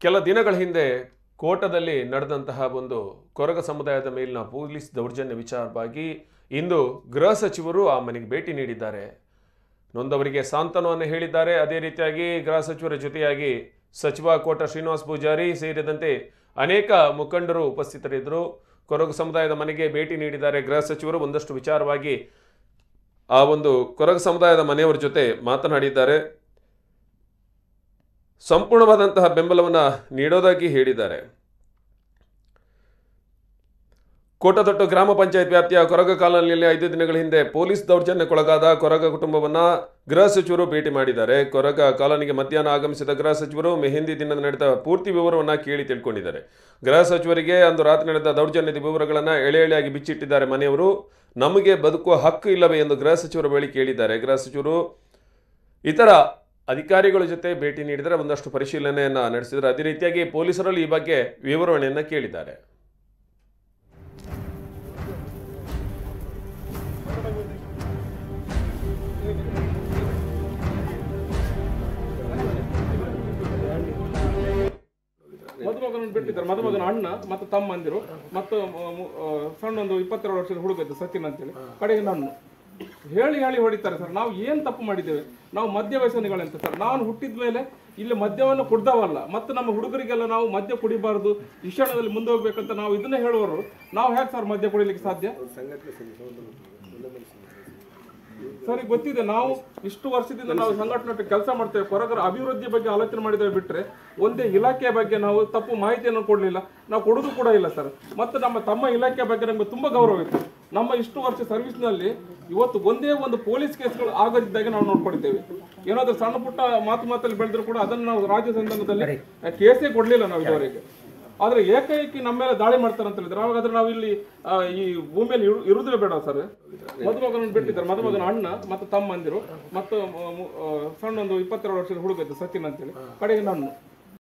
ಕೆಲ ದಿನಗಳ ಹಿಂದೆ ಕೋಟದಲ್ಲಿ ನಡೆದಂತಹ ಒಂದು ಕೊರಗ ಸಮುದಾಯದ ಮೇಲಿನ ಪೊಲೀಸ್ ದೌರ್ಜನ್ಯ ವಿಚಾರವಾಗಿ ಇಂದು ಗೃಹ ಸಚಿವರು ಆ ಮನೆಗೆ ಭೇಟಿ ನೀಡಿದ್ದಾರೆ ನೊಂದವರಿಗೆ ಸಾಂತ್ವನವನ್ನು ಹೇಳಿದ್ದಾರೆ ಅದೇ ರೀತಿಯಾಗಿ ಗೃಹ ಸಚಿವರ ಜೊತೆಯಾಗಿ ಸಚಿವ ಕೋಟ ಶ್ರೀನಿವಾಸ್ ಪೂಜಾರಿ ಸೇರಿದಂತೆ ಅನೇಕ ಮುಖಂಡರು ಉಪಸ್ಥಿತರಿದ್ದರು ಕೊರಗು ಸಮುದಾಯದ ಮನೆಗೆ ಭೇಟಿ ನೀಡಿದ್ದಾರೆ ಗೃಹ ಸಚಿವರು ಒಂದಷ್ಟು ವಿಚಾರವಾಗಿ ಆ ಒಂದು ಕೊರಗು ಸಮುದಾಯದ ಮನೆಯವರ ಜೊತೆ ಮಾತನಾಡಿದ್ದಾರೆ ಸಂಪೂರ್ಣವಾದಂತಹ ಬೆಂಬಲವನ್ನು ನೀಡೋದಾಗಿ ಹೇಳಿದ್ದಾರೆ ಕೋಟದೊಟ್ಟು ಗ್ರಾಮ ಪಂಚಾಯತ್ ವ್ಯಾಪ್ತಿಯ ಕೊರಗ ಕಾಲೋನಿಯಲ್ಲಿ ಐದು ದಿನಗಳ ಹಿಂದೆ ಪೊಲೀಸ್ ದೌರ್ಜನ್ಯಕ್ಕೊಳಗಾದ ಕೊರಗ ಕುಟುಂಬವನ್ನ ಗೃಹ ಸಚಿವರು ಭೇಟಿ ಮಾಡಿದ್ದಾರೆ ಕೊರಗ ಕಾಲೋನಿಗೆ ಮಧ್ಯಾಹ್ನ ಆಗಮಿಸಿದ ಗೃಹ ಸಚಿವರು ಮೆಹಂದಿ ದಿನದ ನಡೆದ ಪೂರ್ತಿ ವಿವರವನ್ನ ಕೇಳಿ ತಿಳ್ಕೊಂಡಿದ್ದಾರೆ ಗೃಹ ಸಚಿವರಿಗೆ ಅಂದು ರಾತ್ರಿ ನಡೆದ ದೌರ್ಜನ್ಯದ ವಿವರಗಳನ್ನ ಎಳೆ ಎಳೆಯಾಗಿ ಬಿಚ್ಚಿಟ್ಟಿದ್ದಾರೆ ಮನೆಯವರು ನಮಗೆ ಬದುಕುವ ಹಕ್ಕು ಇಲ್ಲವೇ ಎಂದು ಗೃಹ ಸಚಿವರ ಬಳಿ ಕೇಳಿದ್ದಾರೆ ಗೃಹ ಸಚಿವರು ಇತರ ಅಧಿಕಾರಿಗಳ ಜೊತೆ ಭೇಟಿ ನೀಡಿದರೆ ಒಂದಷ್ಟು ಪರಿಶೀಲನೆಯನ್ನ ನಡೆಸಿದ್ದಾರೆ ಅದೇ ರೀತಿಯಾಗಿ ಪೊಲೀಸರಲ್ಲಿ ಈ ಬಗ್ಗೆ ವಿವರಣೆಯನ್ನ ಕೇಳಿದ್ದಾರೆ ಮದುಮಗನನ್ನು ಬಿಟ್ಟಿದ್ದಾರೆ ಮದುಮಗನ ಅಣ್ಣ ಮತ್ತು ತಮ್ಮಂದಿರು ಮತ್ತು ಮ- ಮು- ಆ, ಸಣ್ಣ ಒಂದು ಇಪ್ಪತ್ತೆರಡು ವರ್ಷದ ಹುಡುಗ ಇದ್ದ ಸಚಿನ್ ಅಂತೇಳಿ ಕಡೆಗೆ ನಾನು ಹೇಳಿ ಹೇಳಿ ಹೊಡಿತಾರೆ ಸರ್ ನಾವು ಏನು ತಪ್ಪು ಮಾಡಿದ್ದೇವೆ ನಾವು ಮದ್ಯ ವ್ಯಸನಿಗಳಂತ ಸರ್ ನಾನು ಹುಟ್ಟಿದ ಮೇಲೆ ಇಲ್ಲಿ ಮದ್ಯವನ್ನು ಕುಡ್ದವಲ್ಲ ಮತ್ತು ನಮ್ಮ ಹುಡುಗರಿಗೆಲ್ಲ ನಾವು ಮದ್ಯ ಕುಡಿಬಾರ್ದು ಶಿಕ್ಷಣದಲ್ಲಿ ಮುಂದೆ ಹೋಗ್ಬೇಕಂತ ನಾವು ಇದನ್ನೇ ಹೇಳುವರು ನಾವು ಹೇಗೆ ಸರ್ ಮದ್ಯ ಕುಡಿಲಿಕ್ಕೆ ಸಾಧ್ಯ ಸರಿ ಗೊತ್ತಿದೆ ನಾವು ಇಷ್ಟು ವರ್ಷದಿಂದ ನಾವು ಸಂಘಟನೆ ಕೆಲಸ ಮಾಡ್ತೇವೆ ಕೊರಗರ ಅಭಿವೃದ್ಧಿ ಬಗ್ಗೆ ಆಲೋಚನೆ ಮಾಡಿದ್ದೇವೆ ಬಿಟ್ರೆ ಒಂದೇ ಇಲಾಖೆಯ ಬಗ್ಗೆ ನಾವು ತಪ್ಪು ಮಾಹಿತಿಯನ್ನು ಕೊಡಲಿಲ್ಲ ನಾವು ಕೊಡೋದು ಕೂಡ ಇಲ್ಲ ಸರ್ ಮತ್ತು ನಮ್ಮ ತಮ್ಮ ಇಲಾಖೆ ಬಗ್ಗೆ ನಮಗೆ ತುಂಬಾ ಗೌರವ ಇತ್ತು ನಮ್ಮ ಇಷ್ಟು ವರ್ಷ ಸರ್ವಿಸ್ನಲ್ಲಿ ಇವತ್ತು ಒಂದೇ ಒಂದು ಪೊಲೀಸ್ ಕೇಸ್ಗಳು ಆಗದಿದ್ದಾಗ ನಾವು ನೋಡ್ಕೊಂಡಿದ್ದೇವೆ ಏನಾದ್ರೂ ಸಣ್ಣ ಪುಟ್ಟ ಮಾತು ಮಾತಲ್ಲಿ ಬೆಳೆದ್ರು ಕೂಡ ಅದನ್ನು ನಾವು ರಾಜ್ಯ ಸಂದರ್ಭದಲ್ಲಿ ಕೇಸೇ ಕೊಡಲಿಲ್ಲ ನಾವು ಇದುವರೆಗೆ ಆದ್ರೆ ಏಕೈಕಿ ನಮ್ಮ ಮೇಲೆ ದಾಳಿ ಮಾಡ್ತಾರೆ ಅಂತ ಹೇಳಿದ್ರೆ ಅವಾಗಾದ್ರೆ ನಾವು ಇಲ್ಲಿ ಆ, ಈ ಭೂಮಿಯಲ್ಲಿ ಇರು- ಇರುವುದೇ ಬೇಡ ಸರ್ ಮದುಮಗನನ್ನು ಬಿಟ್ಟಿದ್ದಾರೆ ಮದುಮಗನ ಅಣ್ಣ ಮತ್ತು ತಮ್ಮಂದಿರು ಮತ್ತು ಮ- ಮು- ಆ, ಸಣ್ಣ ಒಂದು ಇಪ್ಪತ್ತೆರಡು ವರ್ಷದ ಹುಡುಗ ಇದ್ದ ಸಚಿನ್ ಅಂತೇಳಿ ಕಡೆಗೆ ನಾನು